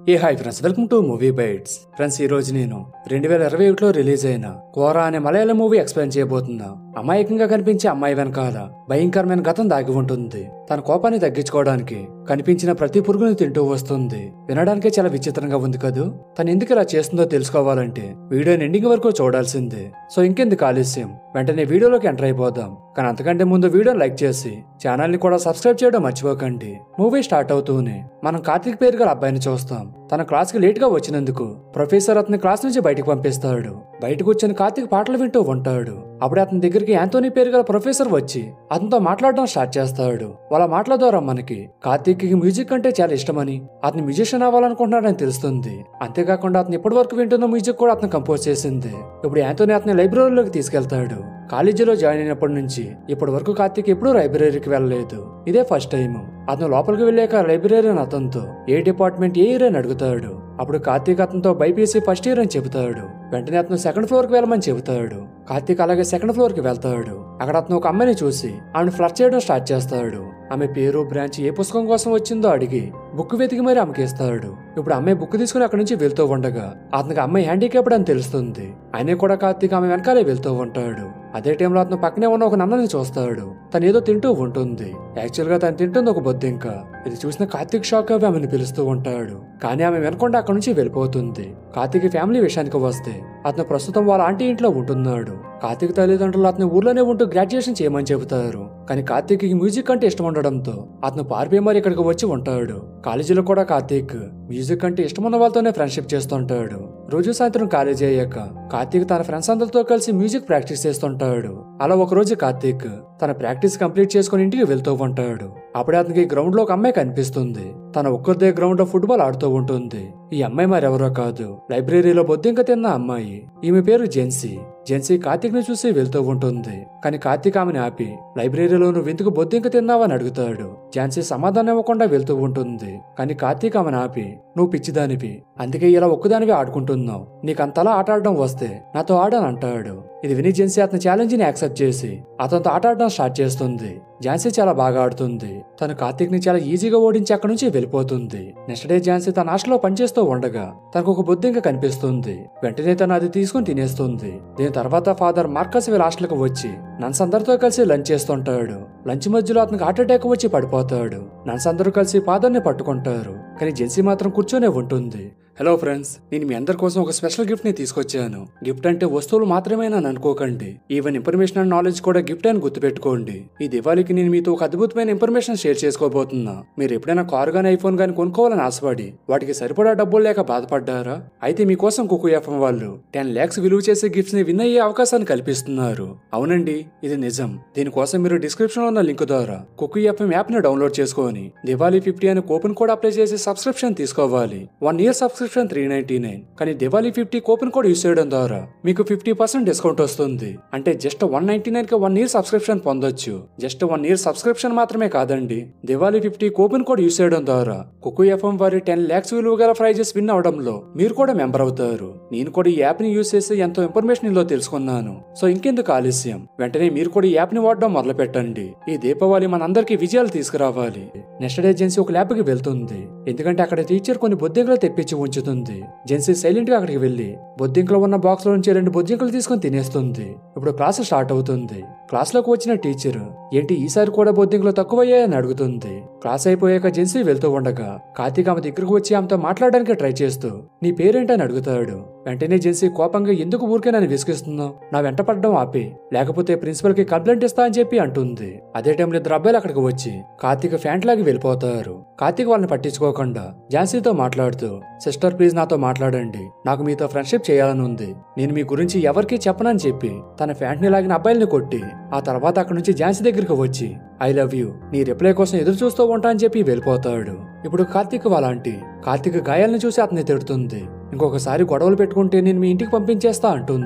A hi friends welcome to movie bites friends ఈ రోజు నేను రెండు వేల ఇరవై ఒకటిలో రిలీజ్ అయిన కోరా అనే మలయాళం మూవీ ఎక్స్ప్లెయిన్ చేయబోతున్నా అమాయకంగా కనిపించే అమ్మాయి వెనకాల భయంకరమైన గతం దాగి ఉంటుంది తన కోపాన్ని తగ్గించుకోవడానికి కనిపించిన ప్రతి పురుగుని తింటూ వస్తుంది వినడానికే చాలా విచిత్రంగా ఉంది కదూ తను ఎందుకు ఇలా చేస్తుందో తెలుసుకోవాలంటే వీడియోని ఎండింగ్ వరకు చూడాల్సిందే సో ఇంకెందుకు ఆలస్యం వెంటనే వీడియోలోకి ఎంటర్ అయిపోదాం కానీ అంతకంటే ముందు వీడియో లైక్ చేసి ఛానల్ ని కూడా సబ్స్క్రైబ్ చేయడం మర్చిపోకండి మూవీ స్టార్ట్ అవుతూనే మనం కార్తీక్ పేరు గల అబ్బాయిని చూస్తాం తన క్లాస్ కి లేట్ గా వచ్చినందుకు ప్రొఫెసర్ అతని క్లాస్ నుంచి బయటకు పంపిస్తాడు బయటకు వచ్చిన కార్తీక్ పాటలు వింటూ ఉంటాడు అప్పుడే అతని దగ్గరికి యాంతోనీ పేరు గల ప్రొఫెసర్ వచ్చి అతనితో మాట్లాడడం స్టార్ట్ చేస్తాడు వాళ్ళ మాటల ద్వారా మనకి కార్తీక్ కి మ్యూజిక్ అంటే చాలా ఇష్టమని అతను మ్యూజిషియన్ అవ్వాలనుకుంటున్నాడని తెలుస్తుంది అంతేకాకుండా అతను ఇప్పటి వరకు వింటున్న మ్యూజిక్ కూడా అతను కంపోజ్ చేసింది ఇప్పుడు యాంతోనీ అతని లైబ్రరీలోకి తీసుకెళ్తాడు కాలేజీలో జాయిన్ అయినప్పటి నుంచి ఇప్పటి వరకు కార్తీక్ ఎప్పుడూ లైబ్రరీకి వెళ్ళలేదు ఇదే ఫస్ట్ టైం అతను లోపలికి వెళ్ళాక లైబ్రరీని అతనితో ఏ డిపార్ట్మెంట్ ఏ ఇయర్ అని అడుగుతాడు అప్పుడు కార్తీక్ అతనితో బైపీసీ ఫస్ట్ ఇయర్ అని చెబుతాడు వెంటనే అతను సెకండ్ ఫ్లోర్ కి వెళ్ళమని చెబుతాడు కార్తీక్ అలాగే సెకండ్ ఫ్లోర్ కి వెళ్తాడు అక్కడ అతను ఒక అమ్మాయిని చూసి ఆమెను ఫ్లర్ట్ చేయడం స్టార్ట్ చేస్తాడు ఆమె పేరు బ్రాంచ్ ఏ పుస్తకం కోసం వచ్చిందో అడిగి బుక్ వెతికి మరి ఆమెకి ఇస్తాడు ఇప్పుడు అమ్మాయి బుక్ తీసుకుని అక్కడి నుంచి వెళ్తూ ఉండగా అతనికి అమ్మాయి హ్యాండిక్యాప్డ్ అని తెలుస్తుంది అయినా కూడా కార్తీక్ ఆమె వెనకాలే వెళ్తూ ఉంటాడు అదే టైంలో అతను పక్కనే ఉన్న ఒక నన్నని చూస్తాడు తను ఏదో తింటూ ఉంటుంది యాక్చువల్ గా తను తింటుంది ఒక బొద్దింక ఇది చూసిన కార్తీక్ షాక్ అవి ఆమెను పిలుస్తూ ఉంటాడు కానీ ఆమె వెనకుండా అక్కడి నుంచి వెళ్ళిపోతుంది కార్తీక్ ఫ్యామిలీ విషయానికి వస్తే అతను ప్రస్తుతం వాళ్ళ ఆంటీ ఇంట్లో ఉంటున్నాడు కార్తీక్ తల్లిదండ్రులు అతని ఊర్లోనే ఉంటూ గ్రాడ్యుయేషన్ చేయమని చెబుతారు కానీ కార్తీక్ మ్యూజిక్ అంటే ఇష్టం ఉండడంతో అతను పారిపోయి మరి ఇక్కడికి వచ్చి ఉంటాడు కాలేజీలో కూడా కార్తీక్ మ్యూజిక్ అంటే ఇష్టమున్న వాళ్ళతోనే ఫ్రెండ్షిప్ చేస్తుంటాడు రోజు సాయంత్రం కాలేజీ అయ్యాక కార్తీక్ తన ఫ్రెండ్స్ అందరితో కలిసి మ్యూజిక్ ప్రాక్టీస్ చేస్తుంటాడు అలా ఒక రోజు కార్తీక్ తన ప్రాక్టీస్ కంప్లీట్ చేసుకుని ఇంటికి వెళ్తూ ఉంటాడు అప్పుడే అతనికి గ్రౌండ్ లో ఒక అమ్మాయి కనిపిస్తుంది తన ఒక్కరిదే గ్రౌండ్ లో ఫుట్బాల్ ఆడుతూ ఉంటుంది ఈ అమ్మాయి మరెవరో కాదు లైబ్రరీలో బొద్దింక తిన్న అమ్మాయి ఈమె పేరు జెన్సీ జెన్సీ కార్తీక్ ని చూసి వెళ్తూ ఉంటుంది కానీ కార్తీక్ ఆమెను ఆపి లైబ్రరీలో నువ్వు ఎందుకు బొద్దింక తిన్నావని అడుగుతాడు ఝాన్సీ సమాధానం ఇవ్వకుండా వెళ్తూ ఉంటుంది కానీ కార్తీక్ ఆమెను ఆపి నువ్వు పిచ్చిదానివి అందుకే ఇలా ఒక్కదానివి ఆడుకుంటున్నావు నీకు అంతలా ఆట ఆడడం వస్తే నాతో ఆడని అంటాడు ఇది విని జెన్సీ అతని ఛాలెంజ్ ని యాక్సెప్ట్ చేసి అతనితో ఆట ఆడడం స్టార్ట్ చేస్తుంది ఝాన్సీ చాలా బాగా ఆడుతుంది తను కార్తీక్ ని చాలా ఈజీగా ఓడించి అక్కడి నుంచి వెళ్ళిపోతుంది నెక్స్ట్ డే ఝాన్సీ తన హాస్టల్లో పనిచేస్తూ ఉండగా తనకు ఒక బొద్దింక కనిపిస్తుంది వెంటనే తను అది తీసుకుని తినేస్తుంది దీని తర్వాత ఫాదర్ మార్కస్ వీళ్ళ హాస్టల్కి వచ్చి నన్స్ అందరితో కలిసి లంచ్ చేస్తుంటాడు లంచ్ మధ్యలో అతనికి హార్ట్ అటాక్ వచ్చి పడిపోతాడు నన్స్ అందరూ కలిసి ఫాదర్ ని పట్టుకుంటారు కానీ జెన్సీ మాత్రం కూర్చొనే ఉంటుంది హలో ఫ్రెండ్స్ నేను మీ అందరి కోసం ఒక స్పెషల్ గిఫ్ట్ ని తీసుకొచ్చాను గిఫ్ట్ అంటే వస్తువులు మాత్రమేనని అనుకోకండి ఈవెన్ ఇన్ఫర్మేషన్ అండ్ నాలెడ్జ్ కూడా గిఫ్ట్ అని గుర్తుపెట్టుకోండి ఈ దివాళీకి నేను మీతో ఒక అద్భుతమైన ఇన్ఫర్మేషన్ షేర్ చేసుకోబోతున్నా మీరు ఎప్పుడైనా కార్ గానీ ఐఫోన్ గానీ కొనుక్కోవాలని ఆశపడి వాటికి సరిపడా డబ్బులు లేక బాధపడ్డారా అయితే మీకోసం కుకు ఎఫ్ఎం వాళ్ళు టెన్ ల్యాక్స్ విలువ చేసే గిఫ్ట్స్ ని విన్ అయ్యే అవకాశాన్ని కల్పిస్తున్నారు అవునండి ఇది నిజం దీనికోసం మీరు డిస్క్రిప్షన్ లో ఉన్న లింక్ ద్వారా కుకు ఎఫ్ఎం యాప్ ని డౌన్లోడ్ చేసుకొని దివాళీ ఫిఫ్టీ అనే కూపన్ కోడ్ అప్లై చేసి సబ్స్క్రిప్షన్ తీసుకోవాలి one year subscription three ninety nine కానీ Diwali fifty coupon code use చేయడం ద్వారా మీకు ఫిఫ్టీ పర్సెంట్ డిస్కౌంట్ వస్తుంది అంటే జస్ట్ వన్ నైన్టీ నైన్ కి వన్ ఇయర్ సబ్స్క్రిప్షన్ పొందొచ్చు జస్ట్ వన్ ఇయర్ సబ్స్క్రిప్షన్ మాత్రమే కాదండి Diwali fifty coupon code use చేయడం ద్వారా కుకు ఎఫ్ఎం వారి టెన్ ల్యాక్స్ విలువ గల ప్రైజెస్ విన్ అవడంలో మీరు కూడా మెంబర్ అవుతారు నేను కూడా ఈ యాప్ ని యూస్ చేసి ఎంతో ఇన్ఫర్మేషన్ ఇందులో తెలుసుకున్నాను సో ఇంకెందుకు ఆలస్యం వెంటనే మీరు కూడా ఈ యాప్ ని వాడడం మొదలు పెట్టండి ఈ దీపావళి మనందరికీ విజయాలు తీసుకురావాలి నెక్స్ట్ డే జెన్సీ ఒక ల్యాబ్ కి వెళ్తుంది ఎందుకంటే అక్కడ టీచర్ కొన్ని బొద్దింకలు తెప్పించి ఉంచుతుంది జెన్సీ సైలెంట్ గా అక్కడికి వెళ్లి బొద్దింకలో ఉన్న బాక్స్ లో నుంచి రెండు బొద్దింకలు తీసుకొని తినేస్తుంది ఇప్పుడు క్లాస్ స్టార్ట్ అవుతుంది క్లాస్ లోకి వచ్చిన టీచర్ ఏంటి ఈసారి కూడా బొద్దింకలు తక్కువయ్యాయని అడుగుతుంది క్లాస్ అయిపోయాక జెన్సీ వెళ్తూ ఉండగా కార్తీక్ ఆమె దగ్గరకు వచ్చి ఆమెతో మాట్లాడడానికి ట్రై చేస్తూ నీ పేరేంటని అడుగుతాడు వెంటనే జెన్సీ కోపంగా ఎందుకు ఊరికే నన్ను విసిగిస్తున్నావు నా వెంట పడడం ఆపి లేకపోతే ప్రిన్సిపల్ కి కంప్లైంట్ ఇస్తా అని చెప్పి అంటుంది అదే టైంలో ఇద్దరు అబ్బాయిలు అక్కడికి వచ్చి కార్తీక్ ఫ్యాంట్ లాగి వెళ్ళిపోతారు కార్తీక్ వాళ్ళని పట్టించుకోకుండా ఝాన్సీతో మాట్లాడుతూ సిస్టర్ ప్లీజ్ నాతో మాట్లాడండి నాకు మీతో ఫ్రెండ్షిప్ చేయాలని ఉంది నేను మీ గురించి ఎవరికీ చెప్పనని చెప్పి తన ఫ్యాంట్ ని లాగిన అబ్బాయిల్ని కొట్టి ఆ తర్వాత అక్కడి నుంచి ఝాన్సీ దగ్గరికి వచ్చి ఐ లవ్ యూ నీ రిప్లై కోసం ఎదురు చూస్తూ ఉంటా అని చెప్పి వెళ్ళిపోతాడు ఇప్పుడు కార్తీక్ వాళ్ళంటి కార్తీక్ గాయాలను చూసి అతన్ని తిడుతుంది ఇంకొకసారి గొడవలు పెట్టుకుంటే నేను మీ ఇంటికి పంపించేస్తా అంటుంది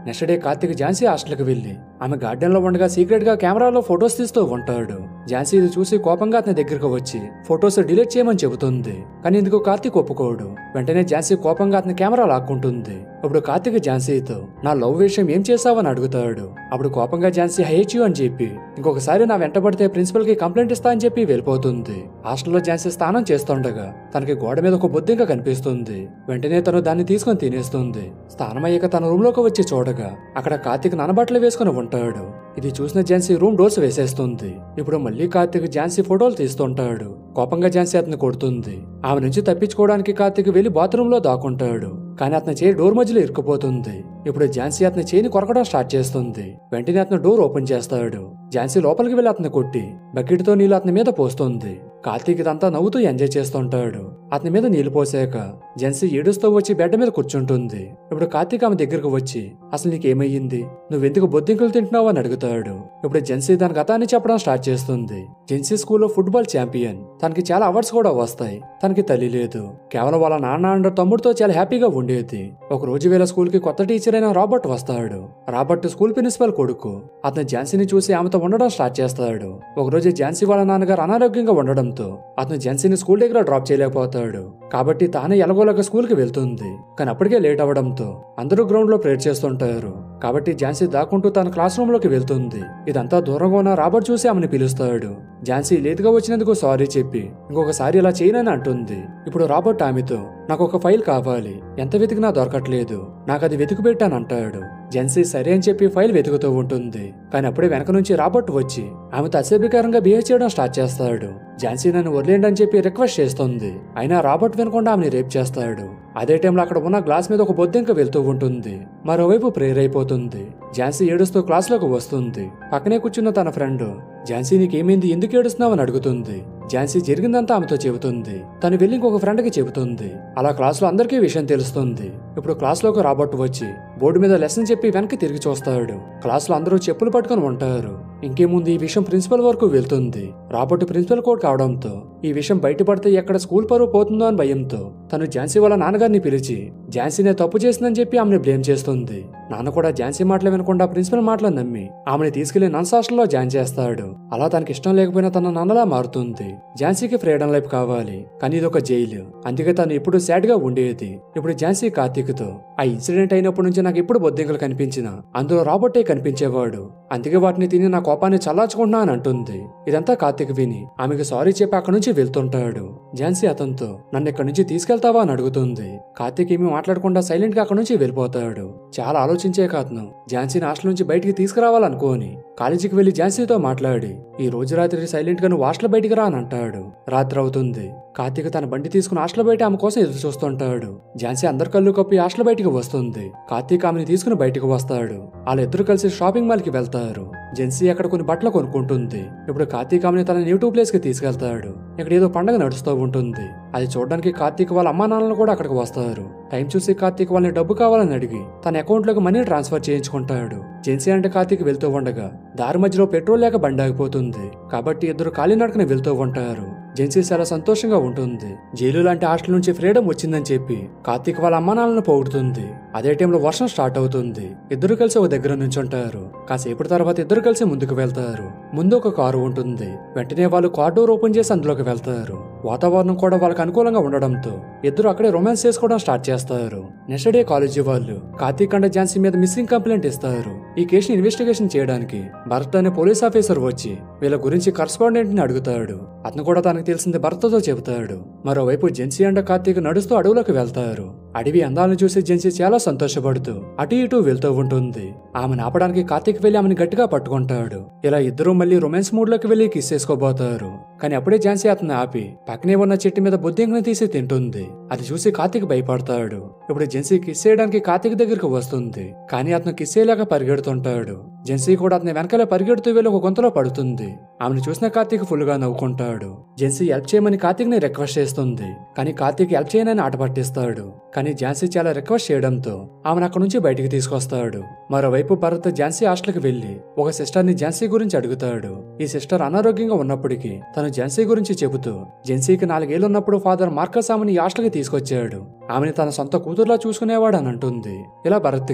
నెక్స్ట్ డే కార్తీక్ ఝాన్సీ హాస్టల్కి వెళ్ళి ఆమె గార్డెన్ లో ఉండగా సీక్రెట్ గా కెమెరాలో ఫొటోస్ తీస్తూ ఉంటాడు ఝాన్సీ ఇది చూసి కోపంగా అతని దగ్గరకు వచ్చి ఫొటోస్ డిలీట్ చేయమని చెబుతుంది కానీ ఇందుకు కార్తీక్ ఒప్పుకోడు వెంటనే ఝాన్సీ కోపంగా అతని కెమెరా లాక్కుంటుంది అప్పుడు కార్తీక్ ఝాన్సీతో నా లవ్ విషయం ఏం చేసావని అడుగుతాడు అప్పుడు కోపంగా ఝాన్సీ హైచ్ యూ అని చెప్పి ఇంకొకసారి నా వెంటబడితే ప్రిన్సిపల్ కి కంప్లైంట్ ఇస్తా అని చెప్పి వెళ్ళిపోతుంది హాస్టల్లో ఝాన్సీ స్నానం చేస్తుండగా తనకి గోడ మీద ఒక బొద్దింక కనిపిస్తుంది వెంటనే తను దాన్ని తీసుకొని తినేస్తుంది స్నానం అయ్యాక తన రూమ్ లోకి వచ్చి చూడగా అక్కడ కార్తీక్ ననబట్టలు వేసుకుని ఉంటాడు ఇది చూసిన ఝాన్సీ రూమ్ డోర్స్ వేసేస్తుంది ఇప్పుడు మళ్ళీ కార్తీక్ ఝాన్సీ ఫోటోలు తీస్తుంటాడు కోపంగా ఝాన్సీ అతన్ని కొడుతుంది ఆమె నుంచి తప్పించుకోవడానికి కార్తీక్ వెళ్లి బాత్రూమ్ లో దాక్కుంటాడు కానీ అతని చేయి డోర్ మధ్యలో ఇరుక్కుపోతుంది ఇప్పుడు ఝాన్సీ అతని చేయిని కొరకడం స్టార్ట్ చేస్తుంది వెంటనే అతను డోర్ ఓపెన్ చేస్తాడు ఝాన్సీ లోపలికి వెళ్లి అతన్ని కొట్టి బకెట్ తో నీళ్ళు అతని మీద పోస్తుంది కార్తీక్ ఇదంతా నవ్వుతూ ఎంజాయ్ చేస్తుంటాడు అతని మీద నీళ్లు పోసాక ఝాన్సీ ఏడుస్తూ వచ్చి బెడ్ మీద కూర్చుంటుంది ఇప్పుడు కార్తీక్ ఆమె దగ్గరకు వచ్చి అసలు నీకేమయ్యింది నువ్వెందుకు బొద్దింకలు తింటున్నావు అని అడుగుతాడు ఇప్పుడు జెన్సీ దాని గతాన్ని చెప్పడం స్టార్ట్ చేస్తుంది జెన్సీ స్కూల్లో ఫుట్బాల్ ఛాంపియన్ తనకి చాలా అవార్డ్స్ కూడా వస్తాయి తనకి తల్లి లేదు కేవలం వాళ్ళ నాన్న అండ్ తమ్ముడితో చాలా హ్యాపీగా ఉండేది ఒక రోజు వేళ స్కూల్ కి కొత్త టీచర్ అయిన రాబర్ట్ వస్తాడు రాబర్ట్ స్కూల్ ప్రిన్సిపల్ కొడుకు అతను ఝాన్సీని చూసి ఆమెతో ఉండడం స్టార్ట్ చేస్తాడు ఒక రోజు ఝాన్సీ వాళ్ళ నాన్నగారు అనారోగ్యంగా ఉండడంతో అతను ఝాన్సీని స్కూల్ దగ్గర డ్రాప్ చేయలేకపోతాడు కాబట్టి తానే ఎలగోలక స్కూల్ కి వెళ్తుంది కానీ అప్పటికే లేట్ అవడంతో అందరూ గ్రౌండ్ లో ప్రేర్ చేస్తుంటారు కాబట్టి ఝాన్సీ దాక్కుంటూ తన క్లాస్ రూమ్ లోకి వెళ్తుంది ఇదంతా దూరంగా ఉన్న రాబర్ట్ చూసి ఆమెను పిలుస్తాడు ఝాన్సీ లేటుగా వచ్చినందుకు సారీ చెప్పి ఇంకొకసారి ఇలా చేయనని అంటుంది ఇప్పుడు రాబర్ట్ ఆమెతో నాకు ఒక ఫైల్ కావాలి ఎంత వెతికినా దొరకట్లేదు నాకు అది వెతికి పెట్టానంటాడు జెన్సీ సరే అని చెప్పి ఫైల్ వెతుకుతూ ఉంటుంది కానీ అప్పుడే వెనక నుంచి రాబర్ట్ వచ్చి ఆమెతో అసభ్యకరంగా బిహేవ్ చేయడం స్టార్ట్ చేస్తాడు ఝాన్సీ నన్ను వదిలేండి అని చెప్పి రిక్వెస్ట్ చేస్తుంది అయినా రాబర్ట్ వినకుండా ఆమెని రేప్ చేస్తాడు అదే టైంలో అక్కడ ఉన్న గ్లాస్ మీద ఒక బొద్దింక వెళ్తూ ఉంటుంది మరోవైపు ప్రేయర్ అయిపోతుంది ఝాన్సీ ఏడుస్తూ క్లాస్లోకి వస్తుంది పక్కనే కూర్చున్న తన ఫ్రెండ్ ఝాన్సీ నీకేమైంది ఎందుకు ఏడుస్తున్నావని అడుగుతుంది ఝాన్సీ జరిగిందంతా ఆమెతో చెబుతుంది తను వెళ్ళి ఇంకొక ఫ్రెండ్ కి చెబుతుంది అలా క్లాస్ లో అందరికీ విషయం తెలుస్తుంది ఇప్పుడు క్లాస్ లోకి రాబర్ట్ వచ్చి బోర్డు మీద లెసన్ చెప్పి వెనక్కి తిరిగి చూస్తాడు క్లాస్ లో అందరూ చెప్పులు పట్టుకొని ఉంటారు ఇంకేముంది ఈ విషయం ప్రిన్సిపల్ వరకు వెళ్తుంది రాబర్ట్ ప్రిన్సిపల్ కోడ్ కావడంతో ఈ విషయం బయటపడితే ఎక్కడ స్కూల్ పరువు పోతుందో అని భయంతో తను ఝాన్సీ వాళ్ళ నాన్నగారిని పిలిచి ఝాన్సీనే తప్పు చేసిందని చెప్పి ఆమెను బ్లేమ్ చేస్తుంది నాన్న కూడా ఝాన్సీ మాటలు వినకుండా ప్రిన్సిపల్ మాటలు నమ్మి ఆమెను తీసుకెళ్లి నన్స్ హాస్టల్లో జాయిన్ చేస్తాడు అలా తనకి ఇష్టం లేకపోయినా తన నాన్నలా మారుతుంది ఝాన్సీకి ఫ్రీడమ్ లైఫ్ కావాలి కానీ ఇది ఒక జైలు అందుకే తను ఎప్పుడు సాడ్ గా ఉండేది ఇప్పుడు ఝాన్సీ కార్తీక్ తో ఆ ఇన్సిడెంట్ అయినప్పటి నుంచి నాకు ఎప్పుడు బొద్దింకలు కనిపించిన అందులో రాబర్టే కనిపించేవాడు అందుకే వాటిని తిని నా కోపాన్ని చల్లార్చుకుంటున్నా అని అంటుంది ఇదంతా కార్తీక్ విని ఆమెకు సారీ చెప్పి అక్కడి నుంచి వెళ్తుంటాడు ఝాన్సీ అతనితో నన్ను ఇక్కడి నుంచి తీసుకెళ్తావా అని అడుగుతుంది కార్తీక్ ఏమీ మాట్లాడకుండా సైలెంట్ గా అక్కడి నుంచి వెళ్ళిపోతాడు చాలా ఆలోచించే కాతను ఝాన్సీని హాస్టల్ నుంచి బయటికి తీసుకురావాలనుకోని కాలేజీకి వెళ్లి ఝాన్సీతో మాట్లాడి ఈ రోజు రాత్రి సైలెంట్ గా నువ్వు హాస్టల్ బయటికి రా అని అంటాడు రాత్రి అవుతుంది కార్తీక్ తన బండి తీసుకుని హాస్టల్ బయట ఆమె కోసం ఎదురు చూస్తుంటాడు ఝాన్సీ అందరి కళ్ళు కప్పి హాస్టల్ బయటికి వస్తుంది కార్తీక్ ఆమెని తీసుకుని బయటికి వస్తాడు వాళ్ళిద్దరూ కలిసి షాపింగ్ మాల్ కి వెళ్తారు జెన్సీ అక్కడ కొన్ని బట్టలు కొనుక్కుంటుంది ఇప్పుడు కార్తీక్ ఆమెని తన న్యూట్యూబ్ ప్లేస్ కి తీసుకెళ్తాడు ఇక్కడ ఏదో పండగ నడుస్తూ ఉంటుంది అది చూడడానికి కార్తీక్ వాళ్ళ అమ్మా నాన్నలు కూడా అక్కడికి వస్తారు టైం చూసి కార్తీక్ వాళ్ళని డబ్బు కావాలని అడిగి తన అకౌంట్ లోకి మనీ ట్రాన్స్ఫర్ చేయించుకుంటాడు జెన్సీ అంటే కార్తీక్ వెళ్తూ ఉండగా దారి మధ్యలో పెట్రోల్ లేక బండి ఆగిపోతుంది కాబట్టి ఇద్దరు కాలినడకన వెళ్తూ ఉంటారు జెన్సీ చాలా సంతోషంగా ఉంటుంది జైలు లాంటి హాస్టల్ నుంచి ఫ్రీడమ్ వచ్చిందని చెప్పి కార్తీక్ వాళ్ళ అమ్మానాలను పొగుడుతుంది అదే టైంలో వర్షం స్టార్ట్ అవుతుంది ఇద్దరు కలిసి ఒక దగ్గర నుంచుంటారు కాసేపటి తర్వాత ఇద్దరు కలిసి ముందుకు వెళ్తారు ముందు ఒక కారు ఉంటుంది వెంటనే వాళ్ళు కార్ డోర్ ఓపెన్ చేసి అందులోకి వెళ్తారు వాతావరణం కూడా వాళ్ళకి అనుకూలంగా ఉండడంతో ఇద్దరు అక్కడే రొమాన్స్ చేసుకోవడం స్టార్ట్ చేస్తారు నెక్స్ట్ డే కాలేజీ వాళ్ళు కార్తీక్ అండ్ ఝాన్సీ మీద మిస్సింగ్ కంప్లైంట్ ఇస్తారు ఈ కేసుని ఇన్వెస్టిగేషన్ చేయడానికి భరత్ అనే పోలీస్ ఆఫీసర్ వచ్చి వీళ్ళ గురించి కరస్పాండెంట్ ని అడుగుతాడు అతను కూడా తనకు తెలిసింది భర్తతో చెబుతాడు మరోవైపు జెన్సీ అండ్ కార్తీక్ నడుస్తూ అడవులోకి వెళ్తారు అడవి అందాలను చూసి జెన్సీ చాలా సంతోషపడుతూ అటు ఇటు వెళ్తూ ఉంటుంది ఆమెను ఆపడానికి కార్తీక్ వెళ్లి ఆమెను గట్టిగా పట్టుకుంటాడు ఇలా ఇద్దరు మళ్ళీ రొమాన్స్ మూడ్ లోకి వెళ్లి కిస్ చేసుకోబోతారు కానీ అప్పుడే ఝాన్సీ అతన్ని ఆపి పక్కనే ఉన్న చెట్టు మీద బుద్ధింకను తీసి తింటుంది అది చూసి కార్తీక్ భయపడతాడు ఇప్పుడు జెన్సీ కిస్ చేయడానికి కార్తీక్ దగ్గరకు వస్తుంది కానీ అతను కిస్ చేయలేక పరిగెడుతుంటాడు జెన్సీ కూడా అతని వెనకాల పరిగెడుతూ వెళ్ళి ఒక గొంతులో పడుతుంది ఆమెను చూసిన కార్తీక్ ఫుల్ గా నవ్వుకుంటాడు జెన్సీ హెల్ప్ చేయమని కార్తీక్ ని రిక్వెస్ట్ చేస్తుంది కానీ కార్తీక్ హెల్ప్ చేయనని ఆట పట్టిస్తాడు కానీ ఝాన్సీ చాలా రిక్వెస్ట్ చేయడంతో ఆమెను అక్కడి నుంచి బయటికి తీసుకొస్తాడు మరోవైపు భరత్ ఝాన్సీ హాస్టల్కి వెళ్లి ఒక సిస్టర్ ని ఝాన్సీ గురించి అడుగుతాడు ఈ సిస్టర్ అనారోగ్యంగా ఉన్నప్పటికీ తను ఝాన్సీ గురించి చెబుతూ ఝాన్సీకి నాలుగేళ్లు ఉన్నప్పుడు ఫాదర్ మార్కస్ ఆమెని ఈ హాస్టల్కి తీసుకొచ్చాడు ఆమెని తన సొంత కూతురులా చూసుకునేవాడు అని అంటుంది ఇలా భరత్కి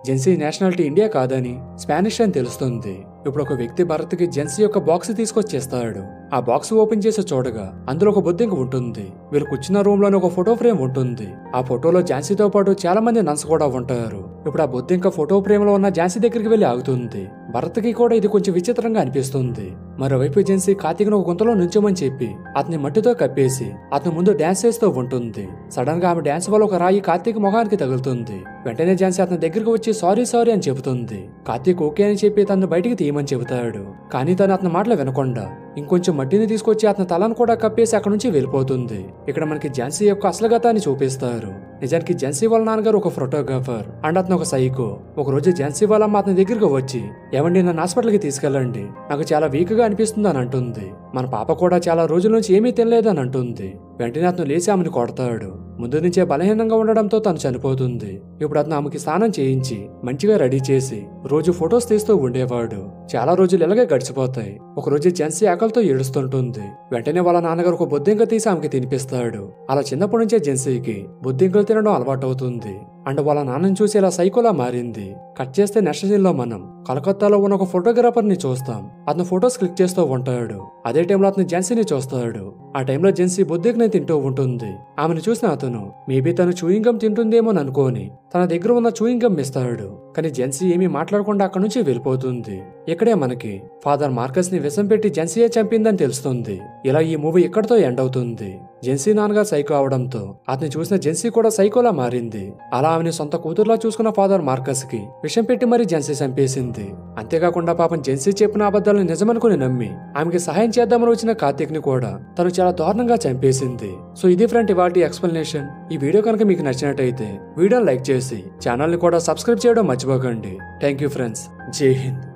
జెన్సీ నేషనాలిటీ ఇండియా కాదని స్పానిష్ అని తెలుస్తుంది ఇప్పుడు ఒక వ్యక్తి భరత్కి జెన్సీ యొక్క బాక్స్ తీసుకొచ్చేస్తాడు ఆ బాక్స్ ఓపెన్ చేసి చూడగా అందులో ఒక బొద్దింక ఉంటుంది వీళ్ళు కూర్చున్న రూమ్ లోనే ఒక ఫోటో ఫ్రేమ్ ఉంటుంది ఆ ఫోటోలో ఝాన్సీతో పాటు చాలా మంది నన్స్ కూడా ఉంటారు ఇప్పుడు ఆ బొద్దింక ఫోటో ఫ్రేమ్ లో ఉన్న ఝాన్సీ దగ్గరికి వెళ్లి ఆగుతుంది భరత్కి కూడా ఇది కొంచెం విచిత్రంగా అనిపిస్తుంది మరోవైపు ఝాన్సీ కార్తీక్ను ఒక గుంతలో నుంచోమని చెప్పి అతని మట్టితో కప్పేసి అతని ముందు డాన్స్ చేస్తూ ఉంటుంది సడన్ గా ఆమె డాన్స్ వల్ల ఒక రాయి కార్తీక్ మొహానికి తగులుతుంది వెంటనే ఝాన్సీ అతని దగ్గరికి వచ్చి సారీ సారీ అని చెబుతుంది కార్తీక్ ఓకే అని చెప్పి తను బయటికి తీయమని చెబుతాడు కానీ తను అతని మాటలు వినకుండా ఇంకొంచెం మట్టిని తీసుకొచ్చి అతని తలను కూడా కప్పేసి అక్కడి నుంచి వెళ్ళిపోతుంది ఇక్కడ మనకి ఝాన్సీ యొక్క అసలు గతాన్ని చూపిస్తారు నిజానికి ఝాన్సీ వాళ్ళ నాన్నగారు ఒక ఫోటోగ్రాఫర్ అండ్ అతను ఒక సైకో ఒక రోజు ఝాన్సీ వాళ్ళ అమ్మ అతని దగ్గరికి వచ్చి ఏమండి నన్ను హాస్పిటల్కి తీసుకెళ్ళండి నాకు చాలా వీక్ గా అనిపిస్తుంది అని అంటుంది మన పాప కూడా చాలా రోజుల నుంచి ఏమీ తినలేదు అని అంటుంది వెంటనే అతను లేచి ఆమెను కొడతాడు ముందు నుంచే బలహీనంగా ఉండడంతో తను చనిపోతుంది ఇప్పుడు అతను ఆమెకి స్నానం చేయించి మంచిగా రెడీ చేసి రోజు ఫొటోస్ తీస్తూ ఉండేవాడు చాలా రోజులు ఇలాగే గడిచిపోతాయి ఒక రోజు జెన్సీ ఆకలితో ఏడుస్తుంటుంది వెంటనే వాళ్ళ నాన్నగారు ఒక బొద్దింక తీసి ఆమెకి తినిపిస్తాడు అలా చిన్నప్పటి నుంచే జెన్సీకి బొద్దింకలు తినడం అలవాటవుతుంది అండ్ వాళ్ళ నాన్నని చూసి ఇలా సైకోలా మారింది కట్ చేస్తే నెక్స్ట్ సీన్ లో మనం కలకత్తాలో ఉన్న ఒక ఫోటోగ్రాఫర్ ని చూస్తాం అతను ఫొటోస్ క్లిక్ చేస్తూ ఉంటాడు అదే టైంలో అతను జెన్సీని చూస్తాడు ఆ టైంలో జెన్సీ బొద్దికని తింటూ ఉంటుంది ఆమెను చూసిన అతను మేబీ తను చూయింగం తింటుందేమో అనుకోని తన దగ్గర ఉన్న చూయింగం ఇస్తాడు కానీ జెన్సీ ఏమీ మాట్లాడకుండా అక్కడి నుంచి వెళ్ళిపోతుంది ఇక్కడే మనకి ఫాదర్ మార్కస్ ని విషం పెట్టి జెన్సీయే చంపిందని తెలుస్తుంది ఇలా ఈ మూవీ ఇక్కడతో ఎండ్ అవుతుంది జెన్సీ నాన్నగా సైకో అవడంతో అతన్ని చూసిన జెన్సీ కూడా సైకోలా మారింది అలా ఆమెని సొంత కూతురులా చూసుకున్న ఫాదర్ మార్కస్ కి విషం పెట్టి మరీ జెన్సీ చంపేసింది అంతేకాకుండా పాపం జెన్సీ చెప్పిన అబద్ధాలను నిజమనుకుని నమ్మి ఆమెకి సహాయం చేద్దామని వచ్చిన కార్తీక్ ని కూడా తను చాలా దారుణంగా చంపేసింది సో ఇది ఫ్రెండ్ ఇవాటి ఎక్స్ప్లెనేషన్ ఈ వీడియో కనుక మీకు నచ్చినట్టయితే వీడియోని లైక్ చేసి ఛానల్ ని కూడా సబ్స్క్రైబ్ చేయడం మర్చిపోకండి థ్యాంక్ యూ ఫ్రెండ్స్ జై హింద్